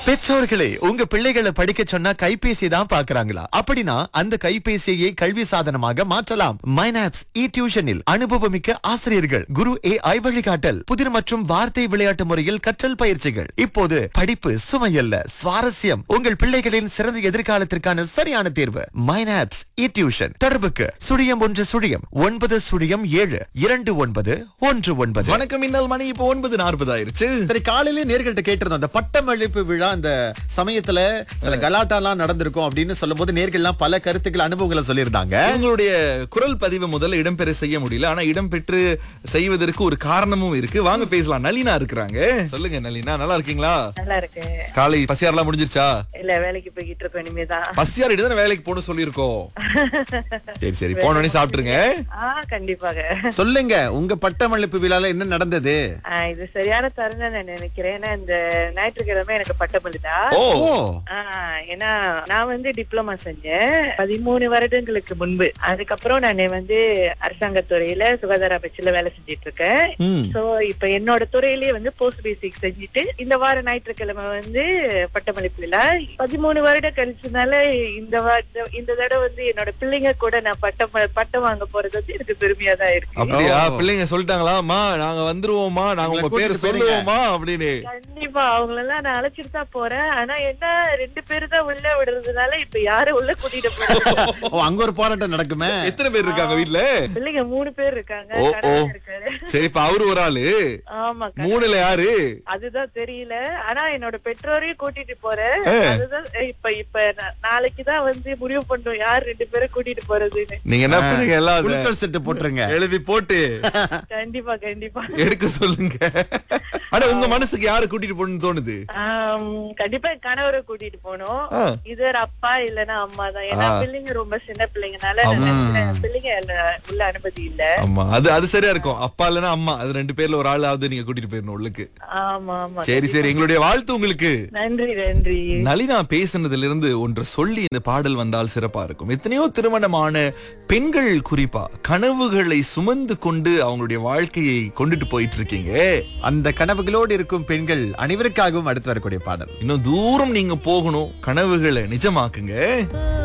பெற்றோர்களே உங்க பிள்ளைகளை படிக்க சொன்னா கைபேசி தான் பாக்குறாங்களா அப்படின்னா அந்த கைபேசியை கல்வி சாதனமாக மாற்றலாம் மைனாப்ஸ் இ டியூஷனில் அனுபவமிக்க ஆசிரியர்கள் குரு ஏ ஐ வழிகாட்டல் புதிர் மற்றும் வார்த்தை விளையாட்டு முறையில் கற்றல் பயிற்சிகள் இப்போது படிப்பு சுமையல்ல சுவாரஸ்யம் உங்கள் பிள்ளைகளின் சிறந்த எதிர்காலத்திற்கான சரியான தேர்வு மைனாப்ஸ் இ டியூஷன் தொடர்புக்கு சுழியம் ஒன்று சுழியம் ஒன்பது சுழியம் ஏழு இரண்டு ஒன்பது ஒன்று ஒன்பது வணக்கம் இன்னல் மணி இப்போ ஒன்பது நாற்பது ஆயிருச்சு சரி காலையிலே நேர்கள்ட்ட கேட்டிருந்தோம் அந்த பட்டமளிப்பு விழா அந்த சமயத்துல சில கலாட்டாலாம் நடந்திருக்கும் அப்படின்னு சொல்லும்போது நேர்கள்லாம் பல கருத்துக்கள் அனுபவங்களை சொல்லியிருந்தாங்க உங்களுடைய குரல் பதிவு முதல்ல இடம்பெற செய்ய முடியல ஆனா இடம்பெற்று செய்வதற்கு ஒரு காரணமும் இருக்கு வாங்க பேசலாம் நளினா இருக்கிறாங்க சொல்லுங்க நளினா நல்லா இருக்கீங்களா நல்லா இருக்கு காலை பசியாரெல்லாம் முடிஞ்சிருச்சா இல்ல வேலைக்கு போய்கிட்டு இருக்கோம் இனிமேதான் பசியார் தானே வேலைக்கு போகணும் சொல்லியிருக்கோம் சரி சரி போனோடனே சாப்பிட்டுருங்க ஆ கண்டிப்பாக சொல்லுங்க உங்க பட்டமளிப்பு விழால என்ன நடந்தது ஆ, இது சரியான தருணம் நான் நினைக்கிறேன் ஏன்னா இந்த ஞாயிற்றுக்கிழமை எனக்கு பட்டமளிதா ஓ ஓ ஆ, ஏன்னா நான் வந்து டிப்ளமா செஞ்சேன் பதிமூணு வருடங்களுக்கு முன்பு அதுக்கப்புறம் நான் வந்து அரசாங்கத்துறையில சுகாதார அமைச்சுல வேலை செஞ்சிட்டு இருக்கேன் ம். சோ இப்ப என்னோட துறையிலேயே வந்து போஸ்ட் பேசிக் செஞ்சுட்டு இந்த வார ஞாயிற்றுக்கிழமை வந்து பட்டமளிப்பு விழா பதிமூணு வருடம் கழிச்சதுனால இந்த வா- இந்த- இந்த தடவை வந்து என்னோட பிள்ளைங்க கூட நான் பட்டம் பட்டம் வாங்க போறது வந்து எனக்கு பெருமையா தான் இருக்கு அப்படியா ஓ. பிள்ளைங்க சொல்லிட்டாங்களா அம்மா நாங்க வந்துருவோமா நாங்க உங்க உங்களை பேர் கூட்டிட்டு போறீங்க. சொல்லுவோமா அப்படின்னு கண்டிப்பா அவங்களெல்லாம் நான் அழைச்சிட்டு தான் போறேன் ஆனா என்ன ரெண்டு பேரு தான் உள்ள விடுறதுனால இப்ப யாரும் உள்ள கூட்டிட்டு போறது ஓ அங்க ஒரு போராட்டம் நடக்குமே எத்தனை பேர் இருக்காங்க வீட்ல பிள்ளைங்க மூணு பேர் இருக்காங்க ஓ, ஓ. கணவன் இருக்காரு சரி இப்ப அவரு ஒரு ஆளு ஆமா கணவன். மூணுல யாரு அதுதான் தெரியல ஆனா என்னோட பெற்றோரையும் கூட்டிட்டு போறேன் அதுதான் இப்ப இப்ப நா- நாளைக்குதான் வந்து முடிவு பண்ணோம் யார் ரெண்டு பேரும் கூட்டிட்டு போறதுன்னு நீங்க என்ன பண்ணுங்க எல்லாம் அதை குழுக்கள் செட்டு போட்டுருங்க எழுதி போட்டு கண்டிப்பா கண்டிப்பா எடுக்க சொல்லுங்க ஆனா உங்க மனசுக்கு யாரு கூட்டிட்டு போகணும்னு தோணுது ஆம், கண்டிப்பா என் கணவரை கூட்டிட்டு போனோம் ஆ. இதர் அப்பா இல்லனா அம்மா தான் ஏன்னா ஆ. பிள்ளைங்க ரொம்ப சின்ன பிள்ளைங்கனால நான் நினைக்கிறேன் பிள்ளைங்க இல்ல- உள்ள அனுமதி இல்ல ஆமா அது அது சரியா இருக்கும் அப்பா இல்லனா அம்மா அது ரெண்டு பேர்ல ஒரு ஆளாவது நீங்க கூட்டிட்டு போயிடணும் உள்ளுக்கு ஆமா ஆமா சரி சரி எங்களுடைய வாழ்த்து உங்களுக்கு நன்றி நன்றி நளினா பேசுனதுல இருந்து ஒன்று சொல்லி இந்த பாடல் வந்தால் சிறப்பா இருக்கும் எத்தனையோ திருமணமான பெண்கள் குறிப்பா கனவுகளை சுமந்து கொண்டு அவங்களுடைய வாழ்க்கையை கொண்டுட்டு போயிட்டு இருக்கீங்க அந்த கனவுகளோடு இருக்கும் பெண்கள் அனைவருக்காகவும் அடுத்து வரக்கூடிய பாடல் இன்னும் தூரம் நீங்க போகணும் கனவுகளை நிஜமாக்குங்க